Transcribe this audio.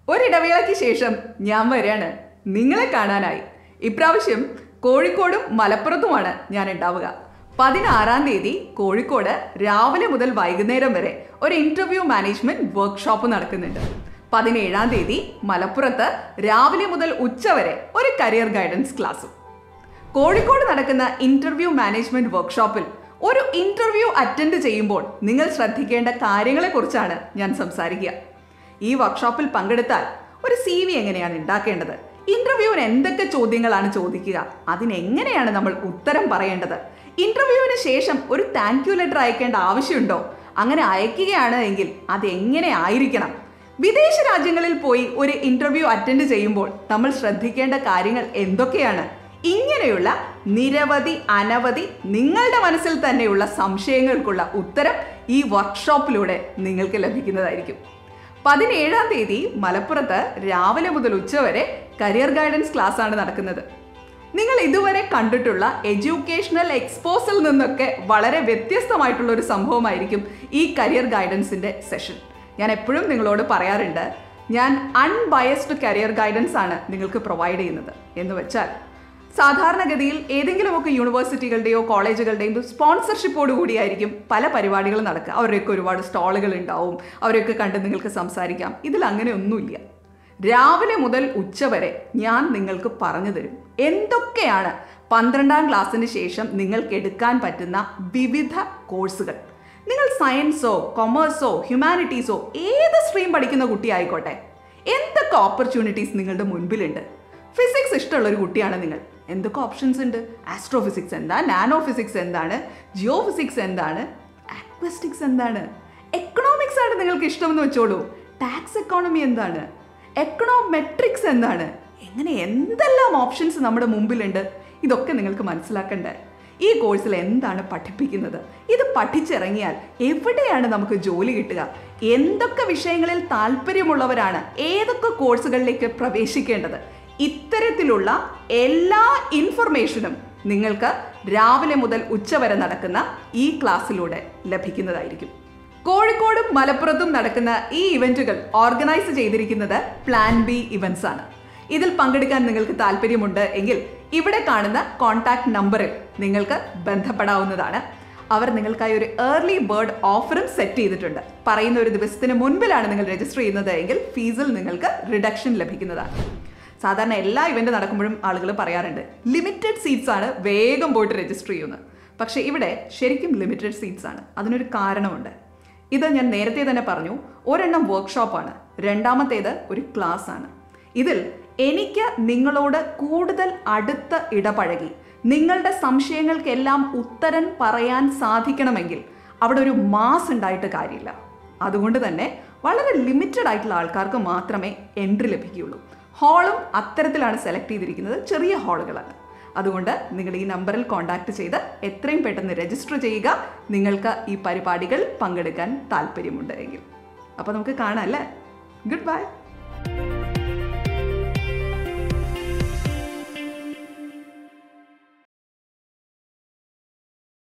ഒരിടവേളയ്ക്ക് ശേഷം ഞാൻ വരികയാണ് നിങ്ങളെ കാണാനായി ഇപ്രാവശ്യം കോഴിക്കോടും മലപ്പുറത്തുമാണ് ഞാൻ ഉണ്ടാവുക പതിനാറാം തീയതി കോഴിക്കോട് രാവിലെ മുതൽ വൈകുന്നേരം വരെ ഒരു ഇന്റർവ്യൂ മാനേജ്മെന്റ് വർക്ക്ഷോപ്പ് നടക്കുന്നുണ്ട് പതിനേഴാം തീയതി മലപ്പുറത്ത് രാവിലെ മുതൽ ഉച്ച വരെ ഒരു കരിയർ ഗൈഡൻസ് ക്ലാസ്സും കോഴിക്കോട് നടക്കുന്ന ഇന്റർവ്യൂ മാനേജ്മെന്റ് വർക്ക്ഷോപ്പിൽ ഒരു ഇന്റർവ്യൂ അറ്റൻഡ് ചെയ്യുമ്പോൾ നിങ്ങൾ ശ്രദ്ധിക്കേണ്ട കാര്യങ്ങളെക്കുറിച്ചാണ് ഞാൻ സംസാരിക്കുക ഈ വർക്ക്ഷോപ്പിൽ പങ്കെടുത്താൽ ഒരു സി വി എങ്ങനെയാണ് ഉണ്ടാക്കേണ്ടത് ഇന്റർവ്യൂവിന് എന്തൊക്കെ ചോദ്യങ്ങളാണ് ചോദിക്കുക അതിനെങ്ങനെയാണ് നമ്മൾ ഉത്തരം പറയേണ്ടത് ഇന്റർവ്യൂവിന് ശേഷം ഒരു താങ്ക് യു ലെറ്റർ അയക്കേണ്ട ആവശ്യമുണ്ടോ അങ്ങനെ അയക്കുകയാണ് എങ്കിൽ അത് എങ്ങനെ ആയിരിക്കണം വിദേശ രാജ്യങ്ങളിൽ പോയി ഒരു ഇന്റർവ്യൂ അറ്റൻഡ് ചെയ്യുമ്പോൾ നമ്മൾ ശ്രദ്ധിക്കേണ്ട കാര്യങ്ങൾ എന്തൊക്കെയാണ് ഇങ്ങനെയുള്ള നിരവധി അനവധി നിങ്ങളുടെ മനസ്സിൽ തന്നെയുള്ള സംശയങ്ങൾക്കുള്ള ഉത്തരം ഈ വർക്ക്ഷോപ്പിലൂടെ നിങ്ങൾക്ക് ലഭിക്കുന്നതായിരിക്കും പതിനേഴാം തീയതി മലപ്പുറത്ത് രാവിലെ മുതൽ ഉച്ചവരെ കരിയർ ഗൈഡൻസ് ക്ലാസ് ആണ് നടക്കുന്നത് നിങ്ങൾ ഇതുവരെ കണ്ടിട്ടുള്ള എഡ്യൂക്കേഷണൽ എക്സ്പോസിൽ നിന്നൊക്കെ വളരെ വ്യത്യസ്തമായിട്ടുള്ള ഒരു സംഭവമായിരിക്കും ഈ കരിയർ ഗൈഡൻസിന്റെ സെഷൻ ഞാൻ എപ്പോഴും നിങ്ങളോട് പറയാറുണ്ട് ഞാൻ അൺബയസ്ഡ് കരിയർ ഗൈഡൻസ് ആണ് നിങ്ങൾക്ക് പ്രൊവൈഡ് ചെയ്യുന്നത് എന്ന് വെച്ചാൽ സാധാരണഗതിയിൽ ഏതെങ്കിലുമൊക്കെ യൂണിവേഴ്സിറ്റികളുടെയോ കോളേജുകളുടെയോ സ്പോൺസർഷിപ്പോട് കൂടിയായിരിക്കും പല പരിപാടികളും നടക്കുക അവരൊക്കെ ഒരുപാട് സ്റ്റാളുകൾ ഉണ്ടാവും അവരൊക്കെ കണ്ട് നിങ്ങൾക്ക് സംസാരിക്കാം ഇതിൽ അങ്ങനെ ഒന്നുമില്ല രാവിലെ മുതൽ ഉച്ചവരെ ഞാൻ നിങ്ങൾക്ക് പറഞ്ഞു തരും എന്തൊക്കെയാണ് പന്ത്രണ്ടാം ക്ലാസ്സിന് ശേഷം നിങ്ങൾക്ക് എടുക്കാൻ പറ്റുന്ന വിവിധ കോഴ്സുകൾ നിങ്ങൾ സയൻസോ കൊമേഴ്സോ ഹ്യൂമാനിറ്റീസോ ഏത് സ്ട്രീം പഠിക്കുന്ന കുട്ടിയായിക്കോട്ടെ എന്തൊക്കെ ഓപ്പർച്യൂണിറ്റീസ് നിങ്ങളുടെ മുൻപിലുണ്ട് ഫിസിക്സ് ഇഷ്ടമുള്ള ഒരു കുട്ടിയാണ് നിങ്ങൾ എന്തൊക്കെ ഓപ്ഷൻസ് ഉണ്ട് ആസ്ട്രോഫിസിക്സ് എന്താ നാനോ ഫിസിക്സ് എന്താണ് ജിയോ ഫിസിക്സ് എന്താണ് ആക്വസ്റ്റിക്സ് എന്താണ് എക്കണോമിക്സ് ആണ് നിങ്ങൾക്ക് ഇഷ്ടമെന്ന് വെച്ചോളൂ ടാക്സ് എക്കോണമി എന്താണ് എക്കണോമെട്രിക്സ് എന്താണ് എങ്ങനെ എന്തെല്ലാം ഓപ്ഷൻസ് നമ്മുടെ മുമ്പിലുണ്ട് ഇതൊക്കെ നിങ്ങൾക്ക് മനസ്സിലാക്കണ്ടേ ഈ കോഴ്സിൽ എന്താണ് പഠിപ്പിക്കുന്നത് ഇത് പഠിച്ചിറങ്ങിയാൽ എവിടെയാണ് നമുക്ക് ജോലി കിട്ടുക എന്തൊക്കെ വിഷയങ്ങളിൽ താല്പര്യമുള്ളവരാണ് ഏതൊക്കെ കോഴ്സുകളിലേക്ക് പ്രവേശിക്കേണ്ടത് ഇത്തരത്തിലുള്ള എല്ലാ ഇൻഫർമേഷനും നിങ്ങൾക്ക് രാവിലെ മുതൽ ഉച്ചവരെ നടക്കുന്ന ഈ ക്ലാസ്സിലൂടെ ലഭിക്കുന്നതായിരിക്കും കോഴിക്കോടും മലപ്പുറത്തും നടക്കുന്ന ഈ ഇവന്റുകൾ ഓർഗനൈസ് ചെയ്തിരിക്കുന്നത് പ്ലാൻ ബി ഇവന്റ്സ് ആണ് ഇതിൽ പങ്കെടുക്കാൻ നിങ്ങൾക്ക് താല്പര്യമുണ്ട് എങ്കിൽ ഇവിടെ കാണുന്ന കോൺടാക്ട് നമ്പറിൽ നിങ്ങൾക്ക് ബന്ധപ്പെടാവുന്നതാണ് അവർ നിങ്ങൾക്കായി ഒരു ഏർലി ബേർഡ് ഓഫറും സെറ്റ് ചെയ്തിട്ടുണ്ട് പറയുന്ന ഒരു ദിവസത്തിന് മുൻപിലാണ് നിങ്ങൾ രജിസ്റ്റർ ചെയ്യുന്നത് എങ്കിൽ ഫീസിൽ നിങ്ങൾക്ക് റിഡക്ഷൻ ലഭിക്കുന്നതാണ് സാധാരണ എല്ലാ ഇവന്റ് നടക്കുമ്പോഴും ആളുകൾ പറയാറുണ്ട് ലിമിറ്റഡ് സീറ്റ്സ് ആണ് വേഗം പോയിട്ട് രജിസ്റ്റർ ചെയ്യുന്നത് പക്ഷേ ഇവിടെ ശരിക്കും ലിമിറ്റഡ് സീറ്റ്സ് ആണ് അതിനൊരു കാരണമുണ്ട് ഇത് ഞാൻ നേരത്തെ തന്നെ പറഞ്ഞു ഒരെണ്ണം വർക്ക്ഷോപ്പാണ് രണ്ടാമത്തേത് ഒരു ക്ലാസ് ആണ് ഇതിൽ എനിക്ക് നിങ്ങളോട് കൂടുതൽ അടുത്ത് ഇടപഴകി നിങ്ങളുടെ സംശയങ്ങൾക്കെല്ലാം ഉത്തരം പറയാൻ സാധിക്കണമെങ്കിൽ അവിടെ ഒരു മാസ് ഉണ്ടായിട്ട് കാര്യമില്ല അതുകൊണ്ട് തന്നെ വളരെ ലിമിറ്റഡ് ആയിട്ടുള്ള ആൾക്കാർക്ക് മാത്രമേ എൻട്രി ലഭിക്കുകയുള്ളൂ ഹാളും അത്തരത്തിലാണ് സെലക്ട് ചെയ്തിരിക്കുന്നത് ചെറിയ ഹാളുകളാണ് അതുകൊണ്ട് നിങ്ങൾ ഈ നമ്പറിൽ കോൺടാക്ട് ചെയ്ത് എത്രയും പെട്ടെന്ന് രജിസ്റ്റർ ചെയ്യുക നിങ്ങൾക്ക് ഈ പരിപാടികൾ പങ്കെടുക്കാൻ താല്പര്യമുണ്ട് എങ്കിൽ അപ്പോൾ നമുക്ക് കാണാം അല്ലേ ഗുഡ് ബൈ